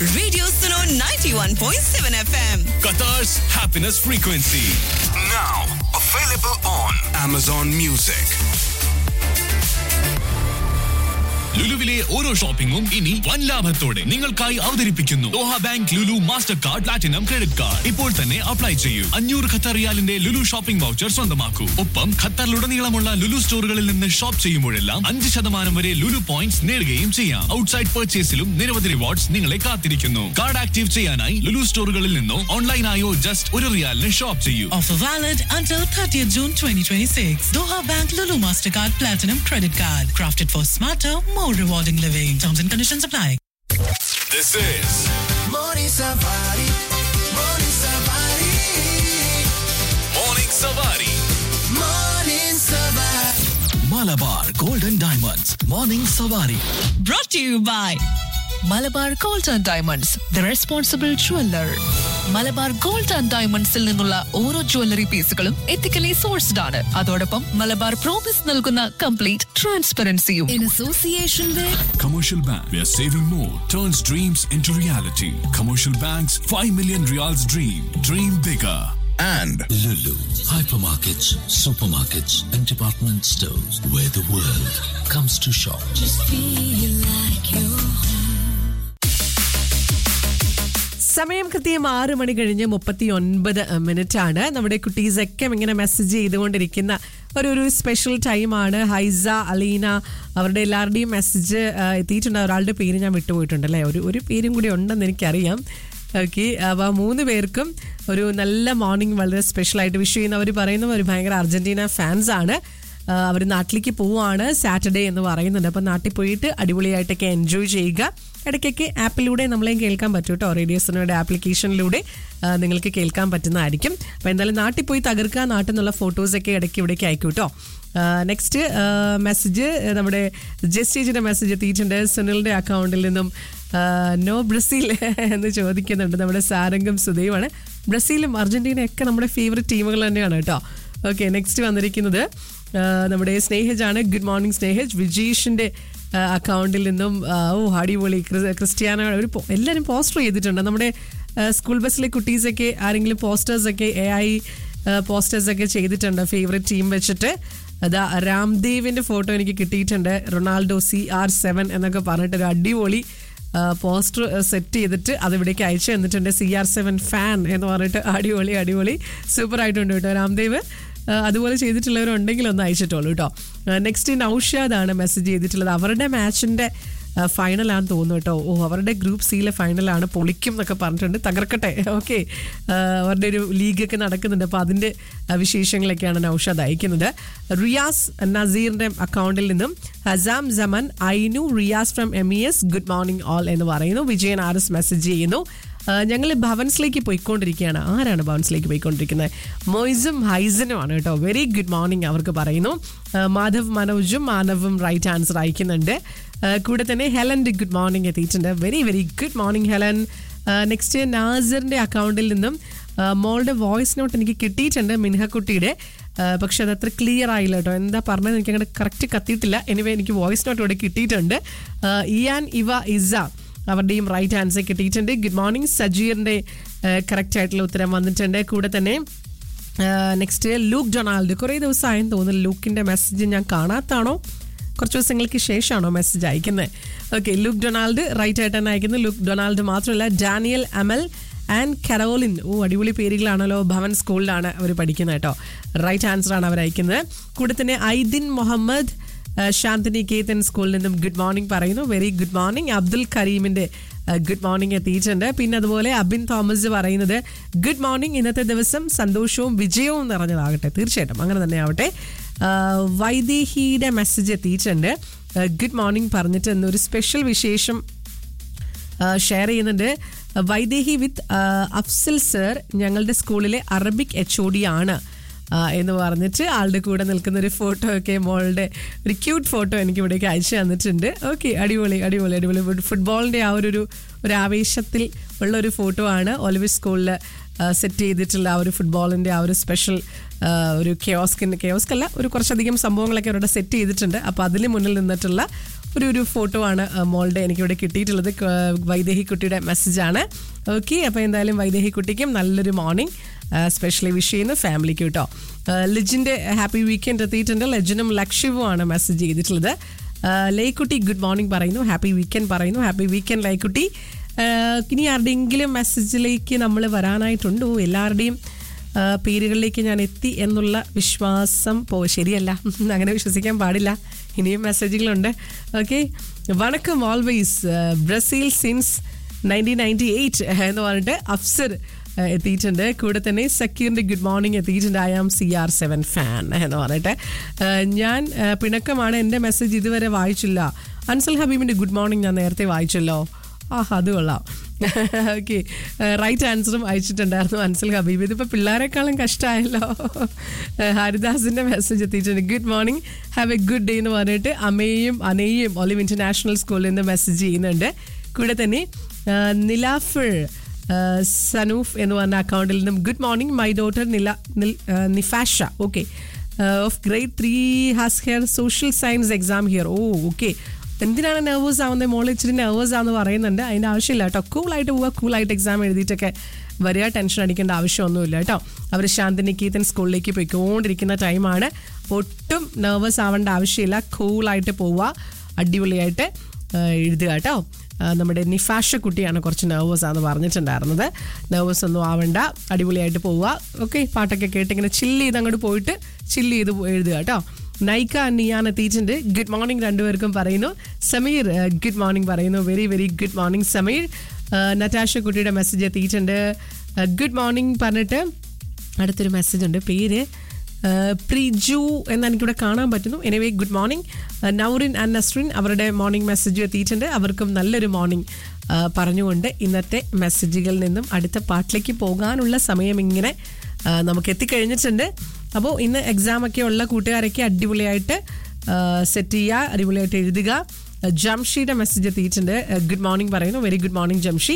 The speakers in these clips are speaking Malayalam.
Radio Suno 91.7 FM. Qatar's happiness frequency. Now available on Amazon Music. ലുലുവിലെ ഓരോ ഷോപ്പിംഗും ഇനി വൻ ലാഭത്തോടെ നിങ്ങൾക്കായി അവതരിപ്പിക്കുന്നു Doha bank Lulu master card platinum credit card ഇപ്പോൾ തന്നെ അപ്ലൈ ചെയ്യൂ അഞ്ഞൂറ് ഖത്തർ റിയാലിന്റെ ലുലു ഷോപ്പിംഗ് വൗച്ചർ സ്വന്തമാക്കൂ ഒപ്പം ഖത്തറിലുടനീളമുള്ള ലുലു സ്റ്റോറുകളിൽ നിന്ന് ഷോപ്പ് ചെയ്യുമ്പോഴെല്ലാം അഞ്ച് ശതമാനം വരെ ലുലു പോയിന്റ്സ് നേടുകയും ചെയ്യാം ഔട്ട്സൈഡ് പർച്ചേസിലും നിരവധി റിവാർഡ്സ് നിങ്ങളെ കാത്തിരിക്കുന്നു കാർഡ് ആക്റ്റീവ് ചെയ്യാനായി ലുലു സ്റ്റോറുകളിൽ നിന്നോ ഓൺലൈനായോ ജസ്റ്റ് ഒരു റിയാലിന് ഷോപ്പ് ചെയ്യൂ Offer valid until 30th June 2026. Doha Bank Lulu Mastercard Platinum Credit Card. Crafted for smarter, more rewarding living. Terms and conditions apply. This is Morning Safari. Morning Safari. Morning Savari. Morning Safari. Malabar Golden Diamonds. Morning Savari. Brought to you by Malabar gold and diamonds the responsible jeweller Malabar gold and ഡയമണ്ട്സിൽ നിന്നുള്ള ഓരോ ജ്വല്ലറി പീസുകളും എത്തിക്കലി സോഴ്സ്ഡ് ആണ് അതോടൊപ്പം മലബാർ പ്രോമിസ് നൽകുന്ന കംപ്ലീറ്റ് ട്രാൻസ്പെറൻസിയും in association with Commercial Bank, where saving more turns dreams into reality. Commercial Bank's 5 million reals dream. Dream bigger. And Lulu, hypermarkets, supermarkets, and department stores where the world comes to shop. സമയം കൃത്യം ആറ് മണി കഴിഞ്ഞ് മുപ്പത്തി ഒൻപത് മിനിറ്റ് ആണ് നമ്മുടെ കുട്ടീസൊക്കെ ഇങ്ങനെ മെസ്സേജ് ചെയ്തുകൊണ്ടിരിക്കുന്ന ഒരു ഒരു സ്പെഷ്യൽ ടൈമാണ് ഹൈസ അലീന അവരുടെ എല്ലാവരുടെയും മെസ്സേജ് എത്തിയിട്ടുണ്ട് ഒരാളുടെ പേര് ഞാൻ വിട്ടുപോയിട്ടുണ്ട് അല്ലേ ഒരു ഒരു പേരും കൂടി ഉണ്ടെന്ന് എനിക്കറിയാം ഓക്കെ അപ്പോൾ മൂന്ന് പേർക്കും ഒരു നല്ല മോർണിംഗ് വളരെ സ്പെഷ്യലായിട്ട് വിഷ് ചെയ്യുന്നവർ പറയുന്നവർ ഭയങ്കര അർജന്റീന ഫാൻസ് ആണ് അവർ നാട്ടിലേക്ക് പോവാണ് സാറ്റർഡേ എന്ന് പറയുന്നുണ്ട് അപ്പം നാട്ടിൽ പോയിട്ട് അടിപൊളിയായിട്ടൊക്കെ എൻജോയ് ചെയ്യുക ഇടയ്ക്കൊക്കെ ആപ്പിലൂടെ നമ്മളെയും കേൾക്കാൻ പറ്റും കേട്ടോ റേഡിയോ സിനിമയുടെ ആപ്ലിക്കേഷനിലൂടെ ആ, നിങ്ങൾക്ക് കേൾക്കാൻ പറ്റുന്നതായിരിക്കും അപ്പോൾ എന്തായാലും നാട്ടിൽ പോയി തകർക്കുക നാട്ടിൽ നിന്നുള്ള ഫോട്ടോസൊക്കെ ഇടയ്ക്ക് ഇവിടേക്ക് അയക്കും കേട്ടോ നെക്സ്റ്റ് മെസ്സേജ് നമ്മുടെ ജസ്റ്റേജിൻ്റെ മെസ്സേജ് എത്തിയിട്ടുണ്ട് സുനിലിൻ്റെ അക്കൗണ്ടിൽ നിന്നും നോ ബ്രസീൽ എന്ന് ചോദിക്കുന്നുണ്ട് നമ്മുടെ സാരംഗം സുധയുമാണ് ബ്രസീലും അർജന്റീനയൊക്കെ നമ്മുടെ ഫേവററ്റ് ടീമുകൾ തന്നെയാണ് കേട്ടോ ഓക്കെ നെക്സ്റ്റ് വന്നിരിക്കുന്നത് ആ, നമ്മുടെ സ്നേഹജാണ് ഗുഡ് മോർണിംഗ് സ്നേഹജ് വിജീഷിൻ്റെ അക്കൗണ്ടിൽ നിന്നും ആ, ഓ അടിപൊളി ക്രിസ്- ക്രിസ്ത്യാനോ ഒരു പോ- എല്ലാവരും പോസ്റ്റർ ചെയ്തിട്ടുണ്ട് നമ്മുടെ ആ, സ്കൂൾ ബസ്സിലെ കുട്ടീസൊക്കെ ആരെങ്കിലും പോസ്റ്റേഴ്സൊക്കെ എ ഐ പോസ്റ്റേഴ്സൊക്കെ ചെയ്തിട്ടുണ്ട് ഫേവറേറ്റ് ടീം വെച്ചിട്ട് അതാ രാംദേവിൻ്റെ ഫോട്ടോ എനിക്ക് കിട്ടിയിട്ടുണ്ട് റൊണാൾഡോ സി ആർ സെവൻ എന്നൊക്കെ പറഞ്ഞിട്ട് ഒരു അടിപൊളി പോസ്റ്റർ സെറ്റ് ചെയ്തിട്ട് അത് ഇവിടേക്ക് അയച്ചു തന്നിട്ടുണ്ട് സി ആർ സെവൻ ഫാൻ എന്ന് പറഞ്ഞിട്ട് അടിപൊളി അടിപൊളി സൂപ്പർ ആയിട്ടുണ്ട് കേട്ടോ രാംദേവ് ആ, അതുപോലെ ചെയ്തിട്ടുള്ളവരുണ്ടെങ്കിൽ ഒന്ന് അയച്ചിട്ടുള്ളൂ കേട്ടോ നെക്സ്റ്റ് നൌഷാദാണ് മെസ്സേജ് ചെയ്തിട്ടുള്ളത് അവരുടെ മാച്ചിൻ്റെ ഫൈനലാണെന്ന് തോന്നുന്നു കേട്ടോ ഓ അവരുടെ ഗ്രൂപ്പ് സിയിലെ ഫൈനലാണ് പൊളിക്കും എന്നൊക്കെ പറഞ്ഞിട്ടുണ്ട് തകർക്കട്ടെ ഓക്കെ അവരുടെ ഒരു ലീഗൊക്കെ നടക്കുന്നുണ്ട് അപ്പോൾ അതിൻ്റെ ആ, വിശേഷങ്ങളൊക്കെയാണ് നൌഷാദ് അയക്കുന്നത് റിയാസ് നസീറിൻ്റെ അക്കൗണ്ടിൽ നിന്നും Hasam Jaman Ainu Riyas from M E S good morning all എന്ന് പറയുന്നു വിജയൻ ആർ എസ് മെസ്സേജ് ചെയ്യുന്നു ഞങ്ങൾ ഭവൻസിലേക്ക് പോയിക്കൊണ്ടിരിക്കുകയാണ് ആരാണ് ഭവൻസിലേക്ക് പോയിക്കൊണ്ടിരിക്കുന്നത് മൊയ്സും ഹൈസനുമാണ് കേട്ടോ വെരി ഗുഡ് മോർണിംഗ് അവർക്ക് പറയുന്നു ആ, മാധവ് മനോജും മാനവും റൈറ്റ് ആൻസർ അയക്കുന്നുണ്ട് ആ, കൂടെ തന്നെ ഹെലൻ്റെ ഗുഡ് മോർണിംഗ് എത്തിയിട്ടുണ്ട് very very good morning Helen next നാസറിൻ്റെ അക്കൗണ്ടിൽ നിന്നും ആ, മോളുടെ വോയിസ് നോട്ട് എനിക്ക് കിട്ടിയിട്ടുണ്ട് മിൻഹക്കുട്ടിയുടെ ആ, പക്ഷെ അത് അത്ര ക്ലിയർ ആയില്ല കേട്ടോ എന്താ പറഞ്ഞത് എനിക്ക് അങ്ങനെ കറക്റ്റ് കത്തിയിട്ടില്ല എനിവേ എനിക്ക് വോയിസ് നോട്ട് ഇവിടെ കിട്ടിയിട്ടുണ്ട് ആ, ഇയാൻ ഇവ ഇസ അവരുടെയും റൈറ്റ് ആൻസർ കിട്ടിയിട്ടുണ്ട് ഗുഡ് മോർണിംഗ് സജീറിൻ്റെ കറക്റ്റ് ആയിട്ടുള്ള ഉത്തരം വന്നിട്ടുണ്ട് കൂടെ തന്നെ നെക്സ്റ്റ് ലൂക്ക് ഡൊണാൾഡ് കുറേ ദിവസമായെന്ന് തോന്നുന്നു ലൂക്കിൻ്റെ മെസ്സേജ് ഞാൻ കാണാത്താണോ കുറച്ച് ദിവസങ്ങൾക്ക് ശേഷമാണോ മെസ്സേജ് അയക്കുന്നത് ഓക്കെ ലൂക്ക് ഡൊണാൾഡ് റൈറ്റ് ആയിട്ട് തന്നെ അയക്കുന്നു ലൂക്ക് ഡൊണാൾഡ് മാത്രമല്ല ഡാനിയൽ അമൽ ആൻഡ് കരോലിൻ ഓ അടിപൊളി പേരുകളാണല്ലോ ഭവൻ സ്കൂളിലാണ് അവർ പഠിക്കുന്നത് കേട്ടോ റൈറ്റ് ആൻസർ ആണ് അവർ അയക്കുന്നത് കൂടെ തന്നെ ഐദിൻ മുഹമ്മദ് ആ, ശാന്തിനി കേതൻ സ്കൂളിൽ നിന്നും ഗുഡ് മോർണിംഗ് പറയുന്നു വെരി ഗുഡ് മോർണിംഗ് അബ്ദുൽ കരീമിന്റെ ഗുഡ് മോർണിംഗ് എത്തിയിട്ടുണ്ട് പിന്നെ അതുപോലെ അബിൻ തോമസ് പറയുന്നത് ഗുഡ് മോർണിംഗ് ഇന്നത്തെ ദിവസം സന്തോഷവും വിജയവും നിറഞ്ഞതാകട്ടെ തീർച്ചയായിട്ടും അങ്ങനെ തന്നെ ആവട്ടെ ആ, വൈദേഹിയുടെ മെസ്സേജ് എത്തിയിട്ടുണ്ട് ഗുഡ് മോർണിംഗ് പറഞ്ഞിട്ട് എന്നൊരു സ്പെഷ്യൽ വിശേഷം ഷെയർ ചെയ്യുന്നുണ്ട് വൈദേഹി വിത്ത് അഫ്സൽ സർ ഞങ്ങളുടെ സ്കൂളിലെ അറബിക് എച്ച് ഒ ഡി ആണ് ആ, എന്ന് പറഞ്ഞിട്ട് ആളുടെ കൂടെ നിൽക്കുന്ന ഒരു ഫോട്ടോ ഒക്കെ മോളുടെ ഒരു ക്യൂട്ട് ഫോട്ടോ എനിക്ക് ഇവിടേക്ക് അയച്ചു തന്നിട്ടുണ്ട് ഓക്കെ അടിപൊളി അടിപൊളി അടിപൊളി ഫുട്- ഫുട്ബോളിൻ്റെ ആ ഒരു ഒരു ഒരു ആവേശത്തിൽ ഉള്ള ഒരു ഫോട്ടോ ആണ് ഒലിവിസ് സ്കൂളിൽ സെറ്റ് ചെയ്തിട്ടുള്ള ആ ഒരു ഫുട്ബോളിൻ്റെ ആ ഒരു സ്പെഷ്യൽ ഒരു കെയോസ്കിൻ്റെ കെയോസ്ക് അല്ല ഒരു കുറച്ചധികം സംഭവങ്ങളൊക്കെ അവരുടെ സെറ്റ് ചെയ്തിട്ടുണ്ട് അപ്പോൾ അതിന് മുന്നിൽ നിന്നിട്ടുള്ള ഒരു ഒരു ഫോട്ടോ ആണ് ആ, മോളുടെ എനിക്കിവിടെ കിട്ടിയിട്ടുള്ളത് ക- വൈദേഹി കുട്ടിയുടെ മെസ്സേജാണ് ഓക്കെ അപ്പോൾ എന്തായാലും വൈദേഹി കുട്ടിക്കും നല്ലൊരു മോർണിംഗ് സ്പെഷ്യലി വിഷ് ചെയ്യുന്നു ഫാമിലിക്ക് കേട്ടോ ലിജിൻ്റെ ഹാപ്പി വീക്കെൻഡ് എത്തിയിട്ടുണ്ട് ലജിനും ലക്ഷ്യവുമാണ് മെസ്സേജ് ചെയ്തിട്ടുള്ളത് ആ, ലേക്കുട്ടി ഗുഡ് മോർണിംഗ് പറയുന്നു ഹാപ്പി വീക്കെൻഡ് പറയുന്നു ഹാപ്പി വീക്കെൻഡ് ലേക്കുട്ടി ആ, ഇനി ആരുടെയെങ്കിലും മെസ്സേജിലേക്ക് നമ്മൾ വരാനായിട്ടുണ്ടോ എല്ലാവരുടെയും ആ, പേരുകളിലേക്ക് ഞാൻ എത്തി എന്നുള്ള വിശ്വാസം പോ ശരിയല്ല അങ്ങനെ വിശ്വസിക്കാൻ പാടില്ല ഇനിയും മെസ്സേജുകളുണ്ട് ഓക്കെ വണക്കം always Brazil since nineteen ninety eight എന്ന് പറഞ്ഞിട്ട് അഫ്സർ ആ, എത്തിയിട്ടുണ്ട് കൂടെ തന്നെ സക്കീറിൻ്റെ ഗുഡ് മോർണിംഗ് എത്തിയിട്ടുണ്ട് I am C R seven fan എന്ന് പറഞ്ഞിട്ട് ആ, ഞാൻ ആ, പിണക്കമാണ് എൻ്റെ മെസ്സേജ് ഇതുവരെ വായിച്ചില്ല അൻസൽ ഹബീബിൻ്റെ ഗുഡ് മോർണിംഗ് ഞാൻ നേരത്തെ വായിച്ചല്ലോ ആ അത് കൊള്ളാം ഓക്കെ റൈറ്റ് ആൻസറും അയച്ചിട്ടുണ്ടായിരുന്നു അൻസൽ ഹബീബ് ഇതിപ്പോൾ പിള്ളേരെക്കാളും കഷ്ടമായല്ലോ ഹരിദാസിൻ്റെ മെസ്സേജ് എത്തിയിട്ടുണ്ട് good morning have a good day എന്ന് പറഞ്ഞിട്ട് അമ്മയെയും അനയെയും ഒലിവ് ഇൻ്റർനാഷണൽ സ്കൂളിൽ നിന്ന് മെസ്സേജ് ചെയ്യുന്നുണ്ട് കൂടെ തന്നെ ആ, നിലാഫിൾ ആ, സനൂഫ് എന്ന് പറഞ്ഞ അക്കൗണ്ടിൽ നിന്നും good morning my daughter Nila നിൽ- ആ, Nifasha okay of grade three has her social science exam here oh okay എന്തിനാണ് നെർവസ് ആവുന്നത് മോൾ ഇച്ചിരി നെർവസ് ആണെന്ന് പറയുന്നുണ്ട് അതിൻ്റെ ആവശ്യമില്ല കേട്ടോ കൂളായിട്ട് പോവുക കൂളായിട്ട് എക്സാം എഴുതിയിട്ടൊക്കെ വരിക ടെൻഷൻ അടിക്കേണ്ട ആവശ്യമൊന്നുമില്ല കേട്ടോ അവർ ശാന്തിനികേതൻ സ്കൂളിലേക്ക് പോയിക്കൊണ്ടിരിക്കുന്ന ടൈമാണ് ഒട്ടും നെർവസ് ആവേണ്ട ആവശ്യമില്ല കൂളായിട്ട് പോവുക അടിപൊളിയായിട്ട് ആ, എഴുതുക കേട്ടോ ആ, നമ്മുടെ നിഫാഷ കുട്ടിയാണ് കുറച്ച് നെർവസ് ആണെന്ന് പറഞ്ഞിട്ടുണ്ടായിരുന്നത് നെർവസ് ഒന്നും ആവണ്ട അടിപൊളിയായിട്ട് പോവുക ഓക്കെ പാട്ടൊക്കെ കേട്ട് ഇങ്ങനെ ചില്ല് ചെയ്ത് അങ്ങോട്ട് പോയിട്ട് ചില്ല് ചെയ്ത് പോ- എഴുതുക കേട്ടോ നൈക്ക നിയാൻ എത്തിയിട്ടുണ്ട് ഗുഡ് മോർണിംഗ് രണ്ടുപേർക്കും പറയുന്നു സമീർ ഗുഡ് മോർണിംഗ് പറയുന്നു very very good morning Sameer ആ, നറ്റാഷ കുട്ടിയുടെ മെസ്സേജ് എത്തിയിട്ടുണ്ട് ഗുഡ് മോർണിംഗ് പറഞ്ഞിട്ട് അടുത്തൊരു മെസ്സേജ് ഉണ്ട് പേര് ആഹ് പ്രിജു എന്ന് എനിക്കിവിടെ കാണാൻ പറ്റുന്നു anyway good morning Naurin and Nasrin അവരുടെ മോർണിംഗ് മെസ്സേജ് എത്തിയിട്ടുണ്ട് അവർക്കും നല്ലൊരു മോർണിംഗ് പറഞ്ഞുകൊണ്ട് ഇന്നത്തെ മെസ്സേജുകളിൽ നിന്നും അടുത്ത പാട്ടിലേക്ക് പോകാനുള്ള സമയം ഇങ്ങനെ ആഹ് നമുക്ക് എത്തിക്കഴിഞ്ഞിട്ടുണ്ട് അപ്പോൾ ഇന്ന് എക്സാം ഒക്കെ ഉള്ള കൂട്ടുകാരൊക്കെ അടിപൊളിയായിട്ട് സെറ്റ് ചെയ്യുക അടിപൊളിയായിട്ട് എഴുതുക ജംഷിയുടെ മെസ്സേജ് എത്തിയിട്ടുണ്ട് ഗുഡ് മോർണിംഗ് പറയുന്നു വെരി ഗുഡ് മോർണിംഗ് ജംഷി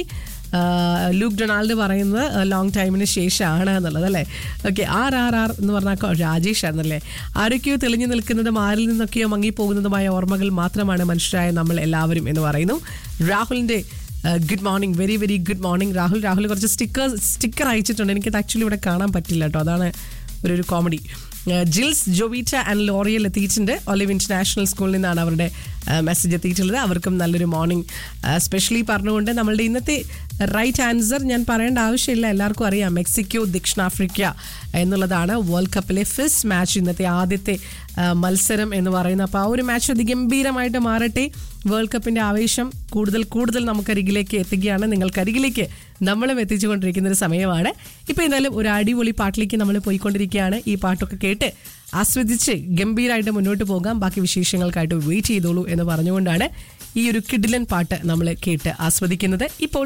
ആഹ് ലൂക്ക് ഡൊണാൾഡ് പറയുന്നത് ലോങ് ടൈമിന് ശേഷമാണ് എന്നുള്ളത് അല്ലേ ഓക്കെ ആർ ആർ ആർ എന്ന് പറഞ്ഞാൽ രാജേഷ് ആയിരുന്നല്ലേ ആരൊക്കെയോ തെളിഞ്ഞു നിൽക്കുന്നതും ആരിൽ നിന്നൊക്കെയോ മങ്ങിപ്പോകുന്നതുമായ ഓർമ്മകൾ മാത്രമാണ് മനുഷ്യരായ നമ്മൾ എല്ലാവരും എന്ന് പറയുന്നു രാഹുലിൻ്റെ good morning very very good morning Rahul Rahul കുറച്ച് സ്റ്റിക്കർ സ്റ്റിക്കർ അയച്ചിട്ടുണ്ട് എനിക്കത് ആക്ച്വലി ഇവിടെ കാണാൻ പറ്റില്ല കേട്ടോ അതാണ് ഒരു ഒരു comedy Jils Jovita and Loriel എത്തിയിട്ടുണ്ട് ഒലിവ് ഇന്റർനാഷണൽ സ്കൂളിൽ നിന്നാണ് അവരുടെ മെസ്സേജ് എത്തിയിട്ടുള്ളത് അവർക്കും നല്ലൊരു മോർണിംഗ് സ്പെഷ്യലി പറഞ്ഞുകൊണ്ട് നമ്മളുടെ ഇന്നത്തെ റൈറ്റ് ആൻസർ ഞാൻ പറയേണ്ട ആവശ്യമില്ല എല്ലാവർക്കും അറിയാം മെക്സിക്കോ ദക്ഷിണാഫ്രിക്ക എന്നുള്ളതാണ് വേൾഡ് കപ്പിലെ ഫസ്റ്റ് മാച്ച് ഇന്നത്തെ ആദ്യത്തെ ആ, മത്സരം എന്ന് പറയുന്നത് അപ്പോൾ ആ ഒരു മാച്ച് അതിഗംഭീരമായിട്ട് മാറട്ടെ വേൾഡ് കപ്പിന്റെ ആവേശം കൂടുതൽ കൂടുതൽ നമുക്കരികിലേക്ക് എത്തുകയാണ് നിങ്ങൾക്കരികിലേക്ക് നമ്മളും എത്തിച്ചുകൊണ്ടിരിക്കുന്ന ഒരു സമയമാണ് ഇപ്പൊ എന്തായാലും ഒരു അടിപൊളി പാട്ടിലേക്ക് നമ്മൾ പോയിക്കൊണ്ടിരിക്കുകയാണ് ഈ പാട്ടൊക്കെ കേട്ട് ആസ്വദിച്ച് ഗംഭീരമായിട്ട് മുന്നോട്ട് പോകാം ബാക്കി വിശേഷങ്ങൾക്കായിട്ട് വെയിറ്റ് ചെയ്തോളൂ എന്ന് പറഞ്ഞുകൊണ്ടാണ് ഈ ഒരു കിഡിലൻ പാട്ട് നമ്മൾ കേട്ട് ആസ്വദിക്കുന്നത് ഇപ്പോൾ